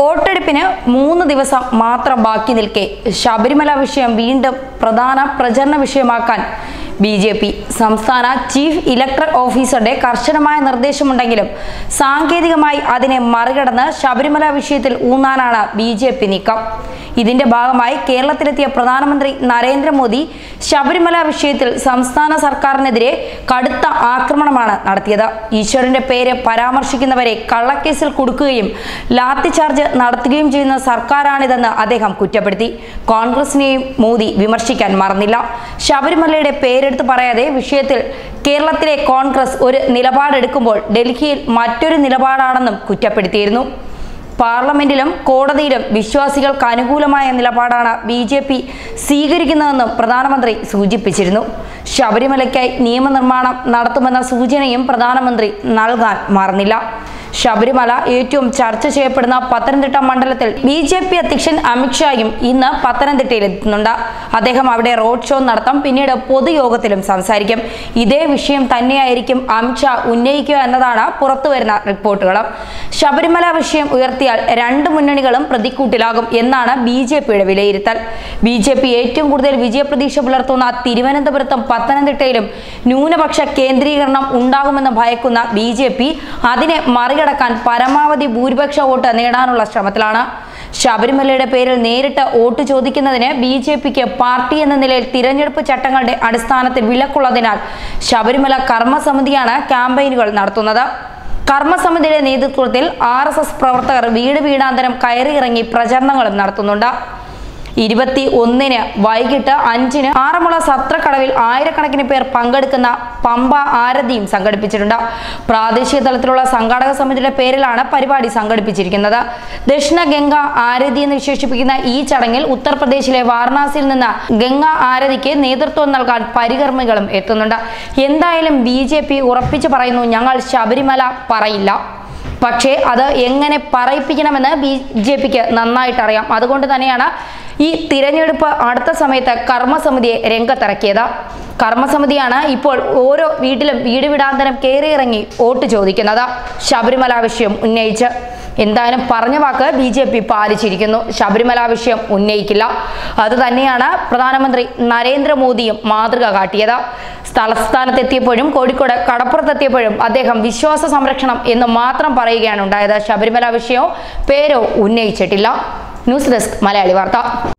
വോട്ടെടുപ്പിന് മൂന്ന് ദിവസം മാത്രം ബാക്കി നിൽക്കെ ശബരിമല വിഷയം വീണ്ടും പ്രധാന പ്രചരണ വിഷയമാക്കാൻ ബി ജെ പി സംസ്ഥാന ചീഫ് ഇലക്ടറൽ ഓഫീസറുടെ കർശനമായ നിർദ്ദേശമുണ്ടെങ്കിലും സാങ്കേതികമായി അതിനെ മറികടന്ന് ശബരിമല വിഷയത്തിൽ ഊന്നാനാണ് ബി ജെ പി നീക്കം ഇതിന്റെ ഭാഗമായി കേരളത്തിലെത്തിയ പ്രധാനമന്ത്രി നരേന്ദ്രമോദി ശബരിമല വിഷയത്തിൽ സംസ്ഥാന സർക്കാരിനെതിരെ കടുത്ത ആക്രമണമാണ് നടത്തിയത് ഈശ്വരന്റെ പേര് പരാമർശിക്കുന്നവരെ കള്ളക്കേസിൽ കൊടുക്കുകയും ലാത്തിചാർജ് നടത്തുകയും ചെയ്യുന്ന സർക്കാരാണിതെന്ന് അദ്ദേഹം കുറ്റപ്പെടുത്തി കോൺഗ്രസിനെയും മോദി വിമർശിക്കാൻ മറന്നില്ല ശബരിമലയുടെ പേരെടുത്ത് പറയാതെ വിഷയത്തിൽ കേരളത്തിലെ കോൺഗ്രസ് ഒരു നിലപാടെടുക്കുമ്പോൾ ഡൽഹിയിൽ മറ്റൊരു നിലപാടാണെന്നും കുറ്റപ്പെടുത്തിയിരുന്നു പാർലമെന്റിലും കോടതിയിലും വിശ്വാസികൾക്ക് അനുകൂലമായ നിലപാടാണ് ബി ജെ പി സ്വീകരിക്കുന്നതെന്നും പ്രധാനമന്ത്രി സൂചിപ്പിച്ചിരുന്നു ശബരിമലയ്ക്കായി നിയമനിർമ്മാണം നടത്തുമെന്ന സൂചനയും പ്രധാനമന്ത്രി നൽകാൻ മറന്നില്ല ശബരിമല ഏറ്റവും ചർച്ച ചെയ്യപ്പെടുന്ന പത്തനംതിട്ട മണ്ഡലത്തിൽ ബി ജെ പി അധ്യക്ഷൻ അമിത്ഷായും ഇന്ന് പത്തനംതിട്ടയിൽ എത്തുന്നുണ്ട് അദ്ദേഹം അവിടെ റോഡ് ഷോ നടത്തും പിന്നീട് പൊതുയോഗത്തിലും സംസാരിക്കും ഇതേ വിഷയം തന്നെയായിരിക്കും അമിത്ഷാ ഉന്നയിക്കുക എന്നതാണ് പുറത്തുവരുന്ന റിപ്പോർട്ടുകൾ ശബരിമല വിഷയം ഉയർത്തിയാൽ രണ്ട് മുന്നണികളും പ്രതിക്കൂട്ടിലാകും എന്നാണ് ബി ജെ പിയുടെ വിലയിരുത്തൽ ബി ജെ പി ഏറ്റവും കൂടുതൽ വിജയപ്രതീക്ഷ പുലർത്തുന്ന തിരുവനന്തപുരത്തും പത്തനംതിട്ടയിലും ന്യൂനപക്ഷ കേന്ദ്രീകരണം ഉണ്ടാകുമെന്ന് ഭയക്കുന്ന ബി ജെ പി അതിനെ മറികടക്കാൻ പരമാവധി ഭൂരിപക്ഷ വോട്ട് നേടാനുള്ള ശ്രമത്തിലാണ് ശബരിമലയുടെ പേരിൽ നേരിട്ട് വോട്ട് ചോദിക്കുന്നതിന് ബി ജെ പിക്ക് പാർട്ടി എന്ന നിലയിൽ തിരഞ്ഞെടുപ്പ് ചട്ടങ്ങളുടെ അടിസ്ഥാനത്തിൽ വിലക്കുള്ളതിനാൽ ശബരിമല കർമ്മസമിതിയാണ് ക്യാമ്പയിനുകൾ നടത്തുന്നത് കർമ്മസമിതിയുടെ നേതൃത്വത്തിൽ ആർ എസ് എസ് പ്രവർത്തകർ വീട് വീടാന്തരം കയറിയിറങ്ങി പ്രചരണങ്ങളും നടത്തുന്നുണ്ട് ഇരുപത്തി ഒന്നിന് വൈകിട്ട് അഞ്ചിന് ആറന്മുള സത്രക്കടവിൽ ആയിരക്കണക്കിന് പേർ പങ്കെടുക്കുന്ന പമ്പ ആരതിയും സംഘടിപ്പിച്ചിട്ടുണ്ട് പ്രാദേശിക തലത്തിലുള്ള സംഘാടക സമിതിയുടെ പേരിലാണ് പരിപാടി സംഘടിപ്പിച്ചിരിക്കുന്നത് ദക്ഷിണ ഗംഗ ആരതി എന്ന് വിശേഷിപ്പിക്കുന്ന ഈ ചടങ്ങിൽ ഉത്തർപ്രദേശിലെ വാരണാസിയിൽ നിന്ന് ഗംഗ ആരതിക്ക് നേതൃത്വം നൽകാൻ പരികർമ്മികളും എത്തുന്നുണ്ട് എന്തായാലും ബി ജെ പി ഉറപ്പിച്ചു പറയുന്നു ഞങ്ങൾ ശബരിമല പറയില്ല പക്ഷേ അത് എങ്ങനെ പറയിപ്പിക്കണമെന്ന് ബി ജെ പിക്ക് നന്നായിട്ട് അറിയാം അതുകൊണ്ട് തന്നെയാണ് ഈ തിരഞ്ഞെടുപ്പ് അടുത്ത സമയത്ത് കർമ്മസമിതിയെ രംഗത്തിറക്കിയത് കർമ്മസമിതിയാണ് ഇപ്പോൾ ഓരോ വീട്ടിലും വീട് വിടാന്തരം കയറിയിറങ്ങി വോട്ട് ചോദിക്കുന്നത് ശബരിമല വിഷയം ഉന്നയിച്ച് എന്തായാലും പറഞ്ഞ വാക്ക് ബി ജെ പി പാലിച്ചിരിക്കുന്നു ശബരിമല വിഷയം ഉന്നയിക്കില്ല അത് തന്നെയാണ് പ്രധാനമന്ത്രി നരേന്ദ്രമോദിയും മാതൃക കാട്ടിയത് തലസ്ഥാനത്തെത്തിയപ്പോഴും കോഴിക്കോട് കടപ്പുറത്തെത്തിയപ്പോഴും അദ്ദേഹം വിശ്വാസ സംരക്ഷണം എന്ന് മാത്രം പറയുകയാണ് ഉണ്ടായത് ശബരിമല വിഷയമോ പേരോ ഉന്നയിച്ചിട്ടില്ല ന്യൂസ് ഡെസ്ക് മലയാളി വാർത്ത